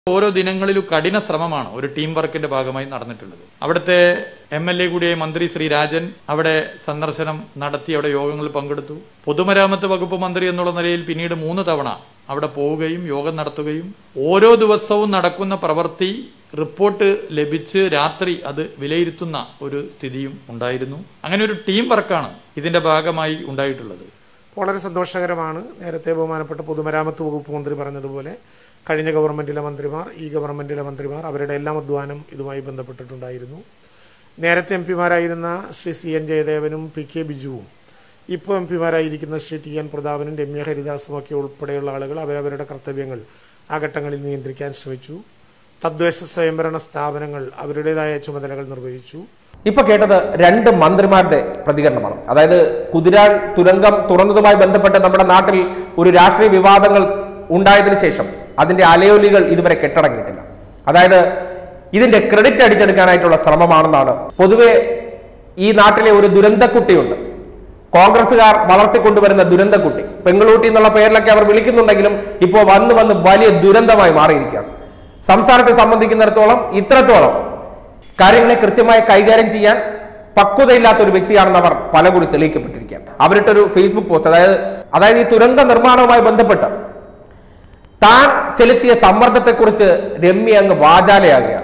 ഓരോ ദിനങ്ങളിലും കഠിന ശ്രമമാണ് ഒരു ടീം വർക്കിന്റെ ഭാഗമായി നടന്നിട്ടുള്ളത് അവിടുത്തെ എം എൽ എ കൂടിയായ മന്ത്രി ശ്രീ രാജൻ അവിടെ സന്ദർശനം നടത്തി അവിടെ യോഗങ്ങളിൽ പങ്കെടുത്തു പൊതുമരാമത്ത് വകുപ്പ് മന്ത്രി എന്നുള്ള നിലയിൽ പിന്നീട് മൂന്ന് തവണ അവിടെ പോവുകയും യോഗം നടത്തുകയും ഓരോ ദിവസവും നടക്കുന്ന പ്രവൃത്തി റിപ്പോർട്ട് ലഭിച്ച് രാത്രി അത് വിലയിരുത്തുന്ന ഒരു സ്ഥിതിയും ഉണ്ടായിരുന്നു അങ്ങനെ ഒരു ടീം വർക്കാണ് ഇതിന്റെ ഭാഗമായി ഉണ്ടായിട്ടുള്ളത് വളരെ സന്തോഷകരമാണ് നേരത്തെ ബഹുമാനപ്പെട്ട പൊതുമരാമത്ത് വകുപ്പ് മന്ത്രി പറഞ്ഞതുപോലെ കഴിഞ്ഞ ഗവൺമെന്റിലെ മന്ത്രിമാർ ഈ ഗവൺമെന്റിലെ മന്ത്രിമാർ അവരുടെ എല്ലാം അധ്വാനം ഇതുമായി ബന്ധപ്പെട്ടിട്ടുണ്ടായിരുന്നു നേരത്തെ എം പിമാരായിരുന്ന ശ്രീ സി എൻ ജയദേവനും പി കെ ബിജുവും ഇപ്പോൾ എം പിമാരായിരിക്കുന്ന ശ്രീ ടി എൻ പ്രതാപനും രമ്യ ഹരിദാസും ഒക്കെ ഉൾപ്പെടെയുള്ള ആളുകൾ അവരവരുടെ കർത്തവ്യങ്ങൾ ആ ഘട്ടങ്ങളിൽ നിയന്ത്രിക്കാൻ ശ്രമിച്ചു തദ്ദേശ സ്വയംഭരണ സ്ഥാപനങ്ങൾ അവരുടേതായ ചുമതലകൾ നിർവഹിച്ചു ഇപ്പൊ കേട്ടത് രണ്ട് മന്ത്രിമാരുടെ പ്രതികരണമാണ് അതായത് കുതിരാൻ തുരങ്കം തുറന്നതുമായി ബന്ധപ്പെട്ട് നമ്മുടെ നാട്ടിൽ ഒരു രാഷ്ട്രീയ വിവാദങ്ങൾ ഉണ്ടായതിനു ശേഷം അതിന്റെ അലയൊലികൾ ഇതുവരെ കെട്ടടങ്ങിയിട്ടില്ല അതായത് ഇതിന്റെ ക്രെഡിറ്റ് അടിച്ചെടുക്കാനായിട്ടുള്ള ശ്രമമാണെന്നാണ് പൊതുവെ ഈ നാട്ടിലെ ഒരു ദുരന്തക്കുട്ടിയുണ്ട് കോൺഗ്രസുകാർ വളർത്തിക്കൊണ്ടുവരുന്ന ദുരന്തക്കുട്ടി പെങ്ങളൂട്ടി എന്നുള്ള പേരിലൊക്കെ അവർ വിളിക്കുന്നുണ്ടെങ്കിലും ഇപ്പോൾ വന്ന് വന്ന് വലിയ ദുരന്തമായി മാറിയിരിക്കുകയാണ് സംസ്ഥാനത്തെ സംബന്ധിക്കുന്നിടത്തോളം ഇത്രത്തോളം കാര്യങ്ങളെ കൃത്യമായി കൈകാര്യം ചെയ്യാൻ പക്വതയില്ലാത്ത ഒരു വ്യക്തിയാണെന്ന് അവർ പലകുറി തെളിയിക്കപ്പെട്ടിരിക്കുകയാണ് അവരിട്ടൊരു ഫേസ്ബുക്ക് പോസ്റ്റ് അതായത് അതായത് ഈ തുരങ്ക നിർമ്മാണവുമായി ബന്ധപ്പെട്ട് താൻ ചെലുത്തിയ സമ്മർദ്ദത്തെക്കുറിച്ച് രമ്യ അങ്ങ് വാചാലയാകുകയാണ്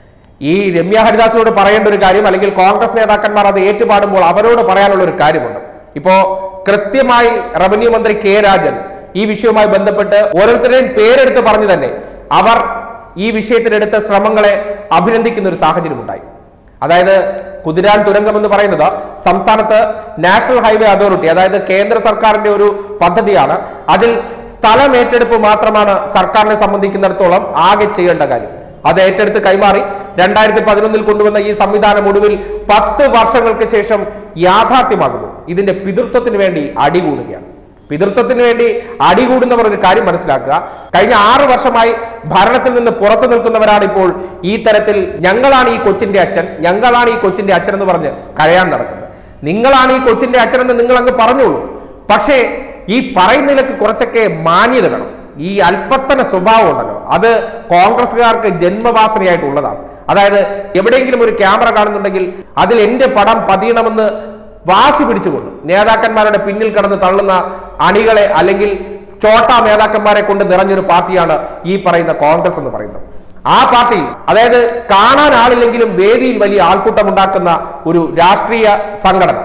ഈ രമ്യ ഹരിദാസിനോട് പറയേണ്ട ഒരു കാര്യം അല്ലെങ്കിൽ കോൺഗ്രസ് നേതാക്കന്മാർ അത് ഏറ്റുപാടുമ്പോൾ അവരോട് പറയാനുള്ള ഒരു കാര്യമുണ്ട് ഇപ്പോ കൃത്യമായി റവന്യൂ മന്ത്രി കെ രാജൻ ഈ വിഷയവുമായി ബന്ധപ്പെട്ട് ഓരോരുത്തരുടെയും പേരെടുത്ത് പറഞ്ഞു തന്നെ അവർ ഈ വിഷയത്തിലെടുത്ത ശ്രമങ്ങളെ അഭിനന്ദിക്കുന്ന ഒരു സാഹചര്യം ഉണ്ടായി അതായത് കുതിരാൻ തുരങ്കം എന്ന് പറയുന്നത് സംസ്ഥാനത്ത് നാഷണൽ ഹൈവേ അതോറിറ്റി അതായത് കേന്ദ്ര സർക്കാരിന്റെ ഒരു പദ്ധതിയാണ് അതിൽ സ്ഥലം ഏറ്റെടുപ്പ് മാത്രമാണ് സർക്കാരിനെ സംബന്ധിക്കുന്നിടത്തോളം ആകെ ചെയ്യേണ്ട കാര്യം അത് ഏറ്റെടുത്ത് കൈമാറി രണ്ടായിരത്തി പതിനൊന്നിൽ കൊണ്ടുവന്ന ഈ സംവിധാനം ഒടുവിൽ പത്ത് വർഷങ്ങൾക്ക് ശേഷം യാഥാർത്ഥ്യമാകുന്നു ഇതിന്റെ പിതൃത്വത്തിന് വേണ്ടി അടികൂടുകയാണ് പിതൃത്വത്തിന് വേണ്ടി അടികൂടുന്നവർ ഒരു കാര്യം മനസ്സിലാക്കുക കഴിഞ്ഞ ആറു വർഷമായി ഭരണത്തിൽ നിന്ന് പുറത്തു നിൽക്കുന്നവരാണ് ഇപ്പോൾ ഈ തരത്തിൽ ഞങ്ങളാണ് ഈ കൊച്ചിന്റെ അച്ഛൻ ഞങ്ങളാണ് ഈ കൊച്ചിന്റെ അച്ഛൻ എന്ന് പറഞ്ഞ് കരയാൻ നടക്കുന്നത് നിങ്ങളാണ് ഈ കൊച്ചിന്റെ അച്ഛൻ എന്ന് നിങ്ങൾ അങ്ങ് പറഞ്ഞോളൂ പക്ഷേ ഈ പറയുന്നതിലൊക്കെ കുറച്ചൊക്കെ മാന്യത വേണം ഈ അല്പത്തന സ്വഭാവം ഉണ്ടല്ലോ അത് കോൺഗ്രസ്സുകാർക്ക് ജന്മവാസനയായിട്ടുള്ളതാണ് അതായത് എവിടെയെങ്കിലും ഒരു ക്യാമറ കാണുന്നുണ്ടെങ്കിൽ അതിൽ എന്റെ പടം പതിയണമെന്ന് വാശി പിടിച്ചുകൊണ്ട് നേതാക്കന്മാരുടെ പിന്നിൽ കടന്ന് തള്ളുന്ന അണികളെ അല്ലെങ്കിൽ ചോട്ട നേതാക്കന്മാരെ കൊണ്ട് നിറഞ്ഞൊരു പാർട്ടിയാണ് ഈ പറയുന്ന കോൺഗ്രസ് എന്ന് പറയുന്നത് ആ പാർട്ടിയിൽ അതായത് കാണാൻ ആളില്ലെങ്കിലും വേദിയിൽ വലിയ ആൾക്കൂട്ടം ഉണ്ടാക്കുന്ന ഒരു രാഷ്ട്രീയ സംഘടന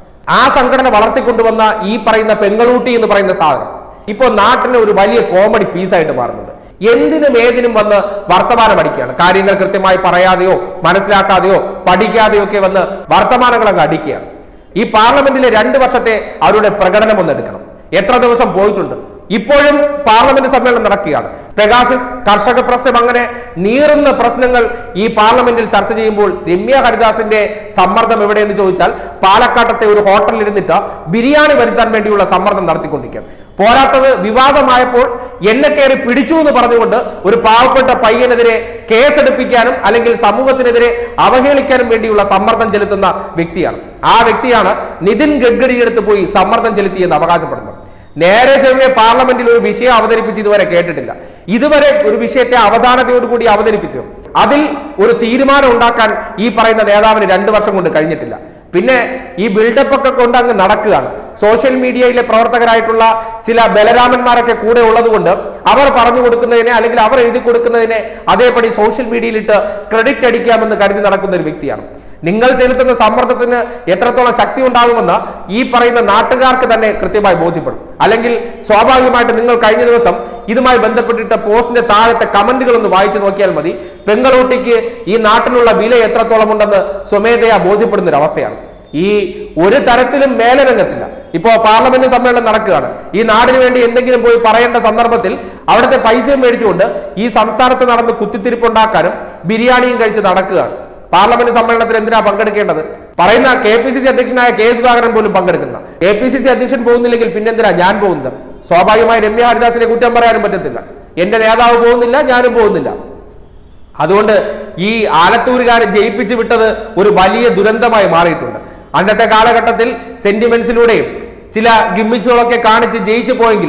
ആ സംഘടന വളർത്തിക്കൊണ്ടുവന്ന ഈ പറയുന്ന പെങ്ങളൂട്ടി എന്ന് പറയുന്ന സാധനം ഇപ്പോൾ നാട്ടിന് ഒരു വലിയ കോമഡി പീസായിട്ട് മാറുന്നുണ്ട് എന്തിനും ഏതിനും വന്ന് വർത്തമാനം അടിക്കുകയാണ് കാര്യങ്ങൾ കൃത്യമായി പറയാതെയോ മനസ്സിലാക്കാതെയോ പഠിക്കാതെയോ ഒക്കെ വന്ന് വർത്തമാനങ്ങൾ അങ്ങ് അടിക്കുകയാണ് ഈ പാർലമെന്റിലെ രണ്ട് വർഷത്തെ അവരുടെ പ്രകടനം ഒന്ന് എടുക്കണം എത്ര ദിവസം പോയിട്ടുണ്ട് ഇപ്പോഴും പാർലമെന്റ് സമ്മേളനം നടക്കുകയാണ് പെഗാസിസ് കർഷക പ്രശ്നം അങ്ങനെ നീറുന്ന പ്രശ്നങ്ങൾ ഈ പാർലമെന്റിൽ ചർച്ച ചെയ്യുമ്പോൾ രമ്യ ഹരിദാസിന്റെ സമ്മർദ്ദം എവിടെയെന്ന് ചോദിച്ചാൽ പാലക്കാട്ടത്തെ ഒരു ഹോട്ടലിൽ ഇരുന്നിട്ട് ബിരിയാണി വരുത്താൻ വേണ്ടിയുള്ള സമ്മർദ്ദം നടത്തിക്കൊണ്ടിരിക്കുകയാണ് പോരാത്തത് വിവാദമായപ്പോൾ എന്നെ കയറി പിടിച്ചു എന്ന് പറഞ്ഞുകൊണ്ട് ഒരു പാവപ്പെട്ട പയ്യനെതിരെ കേസെടുപ്പിക്കാനും അല്ലെങ്കിൽ സമൂഹത്തിനെതിരെ അവഹേളിക്കാനും വേണ്ടിയുള്ള സമ്മർദ്ദം ചെലുത്തുന്ന വ്യക്തിയാണ് ആ വ്യക്തിയാണ് നിതിൻ ഗഡ്കരിയെടുത്ത് പോയി സമ്മർദ്ദം ചെലുത്തിയെന്ന് അവകാശപ്പെടുന്നത് നേരെ ചെറിയ പാർലമെന്റിൽ ഒരു വിഷയം അവതരിപ്പിച്ച് ഇതുവരെ കേട്ടിട്ടില്ല ഇതുവരെ ഒരു വിഷയത്തെ അവധാനതയോടുകൂടി അവതരിപ്പിച്ചു അതിൽ ഒരു തീരുമാനം ഉണ്ടാക്കാൻ ഈ പറയുന്ന നേതാവിന് രണ്ടു വർഷം കൊണ്ട് കഴിഞ്ഞിട്ടില്ല പിന്നെ ഈ ബിൽഡപ്പ് ഒക്കെ കൊണ്ട് അങ്ങ് നടക്കുകയാണ് സോഷ്യൽ മീഡിയയിലെ പ്രവർത്തകരായിട്ടുള്ള ചില ബലരാമന്മാരൊക്കെ കൂടെ ഉള്ളതുകൊണ്ട് അവർ പറഞ്ഞു കൊടുക്കുന്നതിനെ അല്ലെങ്കിൽ അവർ എഴുതി കൊടുക്കുന്നതിനെ അതേപടി സോഷ്യൽ മീഡിയയിലിട്ട് ക്രെഡിറ്റ് അടിക്കാമെന്ന് കരുതി നടക്കുന്ന ഒരു വ്യക്തിയാണ് നിങ്ങൾ ചെലുത്തുന്ന സമ്മർദ്ദത്തിന് എത്രത്തോളം ശക്തി ഉണ്ടാകുമെന്ന് ഈ പറയുന്ന നാട്ടുകാർക്ക് തന്നെ കൃത്യമായി ബോധ്യപ്പെടും അല്ലെങ്കിൽ സ്വാഭാവികമായിട്ട് നിങ്ങൾ കഴിഞ്ഞ ദിവസം ഇതുമായി ബന്ധപ്പെട്ടിട്ട് പോസ്റ്റിന്റെ താഴത്തെ കമന്റുകൾ ഒന്ന് വായിച്ചു നോക്കിയാൽ മതി പെങ്ങളൂട്ടിക്ക് ഈ നാട്ടിലുള്ള വില എത്രത്തോളം ഉണ്ടെന്ന് സ്വമേധയാ ബോധ്യപ്പെടുന്ന ഒരു അവസ്ഥയാണ് ഈ ഒരു തരത്തിലും മേലരംഗത്തില്ല ഇപ്പോ പാർലമെന്റ് സമ്മേളനം നടക്കുകയാണ് ഈ നാടിന് വേണ്ടി എന്തെങ്കിലും പോയി പറയേണ്ട സന്ദർഭത്തിൽ അവിടുത്തെ പൈസയും മേടിച്ചുകൊണ്ട് ഈ സംസ്ഥാനത്ത് നടന്ന് കുത്തിത്തിരിപ്പുണ്ടാക്കാനും ബിരിയാണിയും കഴിച്ച് നടക്കുകയാണ് പാർലമെന്റ് സമ്മേളനത്തിൽ എന്തിനാ പങ്കെടുക്കേണ്ടത് പറയുന്ന കെ പി സി സി അധ്യക്ഷനായ കെ സുധാകരൻ പോലും പങ്കെടുക്കുന്ന കെ പി സി സി അധ്യക്ഷൻ പോകുന്നില്ലെങ്കിൽ പിന്നെന്തിനാ ഞാൻ പോകുന്നത് സ്വാഭാവികമായി രമ്യ ഹരിദാസിനെ കുറ്റം പറയാനും പറ്റത്തില്ല എന്റെ നേതാവ് പോകുന്നില്ല ഞാനും പോകുന്നില്ല അതുകൊണ്ട് ഈ ആലത്തൂരുകാരെ ജയിപ്പിച്ചു വിട്ടത് ഒരു വലിയ ദുരന്തമായി മാറിയിട്ടുണ്ട് അന്നത്തെ കാലഘട്ടത്തിൽ സെന്റിമെന്റ്സിലൂടെയും ചില ഗിമ്മിക്സുകളൊക്കെ കാണിച്ച് ജയിച്ചു പോയെങ്കിലും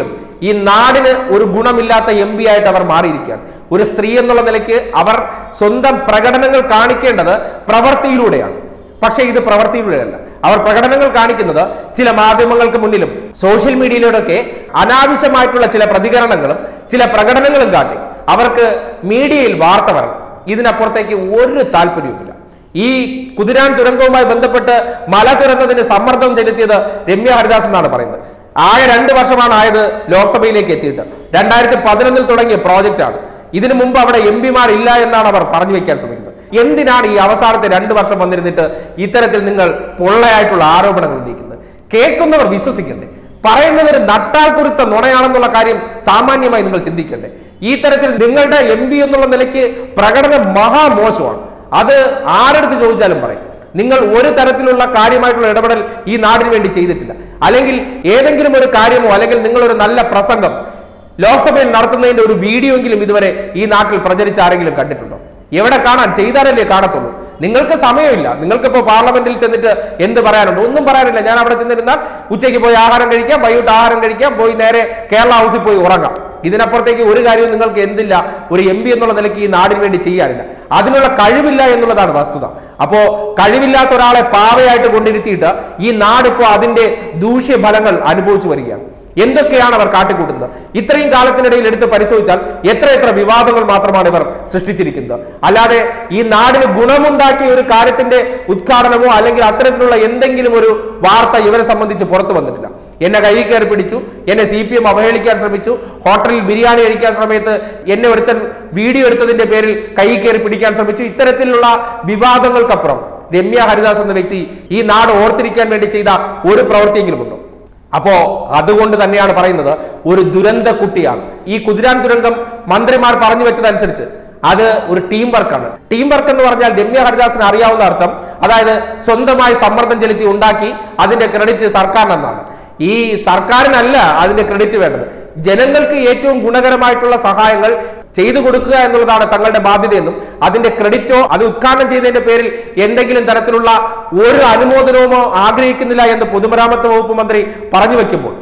ഈ നാടിന് ഒരു ഗുണമില്ലാത്ത എം പി ആയിട്ട് അവർ മാറിയിരിക്കുകയാണ് ഒരു സ്ത്രീ എന്നുള്ള നിലയ്ക്ക് അവർ സ്വന്തം പ്രകടനങ്ങൾ കാണിക്കേണ്ടത് പ്രവൃത്തിയിലൂടെയാണ് പക്ഷേ ഇത് പ്രവൃത്തിയിലൂടെയല്ല അവർ പ്രകടനങ്ങൾ കാണിക്കുന്നത് ചില മാധ്യമങ്ങൾക്ക് മുന്നിലും സോഷ്യൽ മീഡിയയിലൂടെയൊക്കെ അനാവശ്യമായിട്ടുള്ള ചില പ്രതികരണങ്ങളും ചില പ്രകടനങ്ങളും കാട്ടി അവർക്ക് മീഡിയയിൽ വാർത്ത വരണം ഇതിനപ്പുറത്തേക്ക് ഒരു താല്പര്യവുമില്ല ഈ കുതിരാൻ തുരങ്കവുമായി ബന്ധപ്പെട്ട് മല തുറന്നതിന് സമ്മർദ്ദം ചെലുത്തിയത് രമ്യ ഹരിദാസ് എന്നാണ് പറയുന്നത് ആകെ രണ്ട് വർഷമാണ് ആയത് ലോക്സഭയിലേക്ക് എത്തിയിട്ട് രണ്ടായിരത്തി പതിനൊന്നിൽ തുടങ്ങിയ പ്രോജക്റ്റാണ് ഇതിനു മുമ്പ് അവിടെ എം പിമാർ ഇല്ല എന്നാണ് അവർ പറഞ്ഞു വെക്കാൻ ശ്രമിക്കുന്നത് എന്തിനാണ് ഈ അവസാനത്തെ രണ്ട് വർഷം വന്നിരുന്നിട്ട് ഇത്തരത്തിൽ നിങ്ങൾ പൊള്ളയായിട്ടുള്ള ആരോപണങ്ങൾ ഉന്നയിക്കുന്നത് കേൾക്കുന്നവർ വിശ്വസിക്കണ്ടേ പറയുന്നവർ നട്ടാൽ കുരുത്ത നുണയാണെന്നുള്ള കാര്യം സാമാന്യമായി നിങ്ങൾ ചിന്തിക്കണ്ടേ ഈ തരത്തിൽ നിങ്ങളുടെ എം പി എന്നുള്ള നിലയ്ക്ക് പ്രകടനം മഹാമോശമാണ് അത് ആരെടുത്ത് ചോദിച്ചാലും പറയും നിങ്ങൾ ഒരു തരത്തിലുള്ള കാര്യമായിട്ടുള്ള ഇടപെടൽ ഈ നാടിന് വേണ്ടി ചെയ്തിട്ടില്ല അല്ലെങ്കിൽ ഏതെങ്കിലും ഒരു കാര്യമോ അല്ലെങ്കിൽ നിങ്ങൾ ഒരു നല്ല പ്രസംഗം ലോക്സഭയിൽ നടത്തുന്നതിന്റെ ഒരു വീഡിയോ എങ്കിലും ഇതുവരെ ഈ നാട്ടിൽ പ്രചരിച്ച ആരെങ്കിലും കണ്ടിട്ടുണ്ടോ എവിടെ കാണാൻ ചെയ്താലല്ലേ കാണത്തുള്ളൂ നിങ്ങൾക്ക് സമയമില്ല നിങ്ങൾക്കിപ്പോ പാർലമെന്റിൽ ചെന്നിട്ട് എന്ത് പറയാനുണ്ട് ഒന്നും പറയാനില്ല ഞാൻ അവിടെ ചെന്നിരുന്നാൽ ഉച്ചയ്ക്ക് പോയി ആഹാരം കഴിക്കാം വൈകിട്ട് ആഹാരം കഴിക്കാം പോയി നേരെ കേരള ഹൗസിൽ പോയി ഉറങ്ങാം ഇതിനപ്പുറത്തേക്ക് ഒരു കാര്യവും നിങ്ങൾക്ക് എന്തില്ല ഒരു എം പി എന്നുള്ള നിലയ്ക്ക് ഈ നാടിന് വേണ്ടി ചെയ്യാനില്ല അതിനുള്ള കഴിവില്ല എന്നുള്ളതാണ് വസ്തുത അപ്പോ കഴിവില്ലാത്ത ഒരാളെ പാവയായിട്ട് കൊണ്ടിരുത്തിയിട്ട് ഈ നാടിപ്പോ അതിന്റെ ദൂഷ്യഫലങ്ങൾ അനുഭവിച്ചു വരികയാണ് എന്തൊക്കെയാണ് അവർ കാട്ടിക്കൂട്ടുന്നത് ഇത്രയും കാലത്തിനിടയിൽ എടുത്ത് പരിശോധിച്ചാൽ എത്ര എത്ര വിവാദങ്ങൾ മാത്രമാണ് ഇവർ സൃഷ്ടിച്ചിരിക്കുന്നത് അല്ലാതെ ഈ നാടിന് ഗുണമുണ്ടാക്കിയ ഒരു കാര്യത്തിന്റെ ഉദ്ഘാടനമോ അല്ലെങ്കിൽ അത്തരത്തിലുള്ള എന്തെങ്കിലും ഒരു വാർത്ത ഇവരെ സംബന്ധിച്ച് പുറത്തു വന്നിട്ടില്ല എന്നെ കയ്യിൽ കയറി പിടിച്ചു എന്നെ സി പി എം അവഹേളിക്കാൻ ശ്രമിച്ചു ഹോട്ടലിൽ ബിരിയാണി കഴിക്കാൻ സമയത്ത് എന്നെ ഒരുത്തൻ വീഡിയോ എടുത്തതിന്റെ പേരിൽ കയ്യിൽ കയറി പിടിക്കാൻ ശ്രമിച്ചു ഇത്തരത്തിലുള്ള വിവാദങ്ങൾക്കപ്പുറം രമ്യ ഹരിദാസ് എന്ന വ്യക്തി ഈ നാട് ഓർത്തിരിക്കാൻ വേണ്ടി ചെയ്ത ഒരു പ്രവൃത്തിയെങ്കിലും ഉണ്ടോ അപ്പോ അതുകൊണ്ട് തന്നെയാണ് പറയുന്നത് ഒരു ദുരന്ത കുട്ടിയാണ് ഈ കുതിരാൻ ദുരന്തം മന്ത്രിമാർ പറഞ്ഞു വെച്ചതനുസരിച്ച് അത് ഒരു ടീം വർക്കാണ് ടീം വർക്ക് എന്ന് പറഞ്ഞാൽ രമ്യ ഹരിദാസിന് അറിയാവുന്ന അർത്ഥം അതായത് സ്വന്തമായി സമ്മർദ്ദം ചെലുത്തി ഉണ്ടാക്കി അതിന്റെ ക്രെഡിറ്റ് സർക്കാരിനെന്നാണ് ഈ സർക്കാരിനല്ല അതിന്റെ ക്രെഡിറ്റ് വേണ്ടത് ജനങ്ങൾക്ക് ഏറ്റവും ഗുണകരമായിട്ടുള്ള സഹായങ്ങൾ ചെയ്തു കൊടുക്കുക എന്നുള്ളതാണ് തങ്ങളുടെ ബാധ്യതയെന്നും അതിന്റെ ക്രെഡിറ്റോ അത് ഉദ്ഘാടനം ചെയ്തതിന്റെ പേരിൽ എന്തെങ്കിലും തരത്തിലുള്ള ഒരു അനുമോദനവുമോ ആഗ്രഹിക്കുന്നില്ല എന്ന് പൊതുമരാമത്ത് വകുപ്പ് മന്ത്രി പറഞ്ഞു വെക്കുമ്പോൾ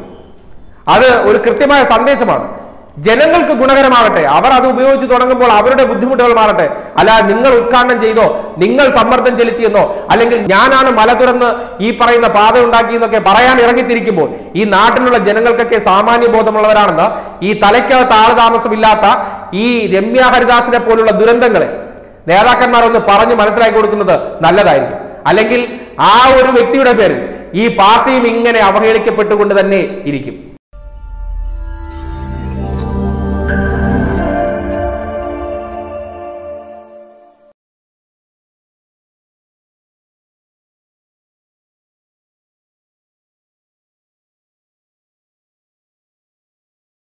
അത് ഒരു കൃത്യമായ സന്ദേശമാണ് ജനങ്ങൾക്ക് ഗുണകരമാകട്ടെ അവർ അത് ഉപയോഗിച്ച് തുടങ്ങുമ്പോൾ അവരുടെ ബുദ്ധിമുട്ടുകൾ മാറട്ടെ അല്ല നിങ്ങൾ ഉദ്ഘാടനം ചെയ്തോ നിങ്ങൾ സമ്മർദ്ദം ചെലുത്തിയെന്നോ അല്ലെങ്കിൽ ഞാനാണ് മല തുറന്ന് ഈ പറയുന്ന പാത ഉണ്ടാക്കിയെന്നൊക്കെ പറയാൻ ഇറങ്ങിത്തിരിക്കുമ്പോൾ ഈ നാട്ടിലുള്ള ജനങ്ങൾക്കൊക്കെ സാമാന്യ ബോധമുള്ളവരാണെന്ന് ഈ തലയ്ക്കകത്ത് ആള് താമസമില്ലാത്ത ഈ രമ്യ ഹരിദാസിനെ പോലുള്ള ദുരന്തങ്ങളെ നേതാക്കന്മാരൊന്ന് പറഞ്ഞ് മനസ്സിലാക്കി കൊടുക്കുന്നത് നല്ലതായിരിക്കും അല്ലെങ്കിൽ ആ ഒരു വ്യക്തിയുടെ പേരിൽ ഈ പാർട്ടിയും ഇങ്ങനെ അവഹേളിക്കപ്പെട്ടുകൊണ്ട് തന്നെ ഇരിക്കും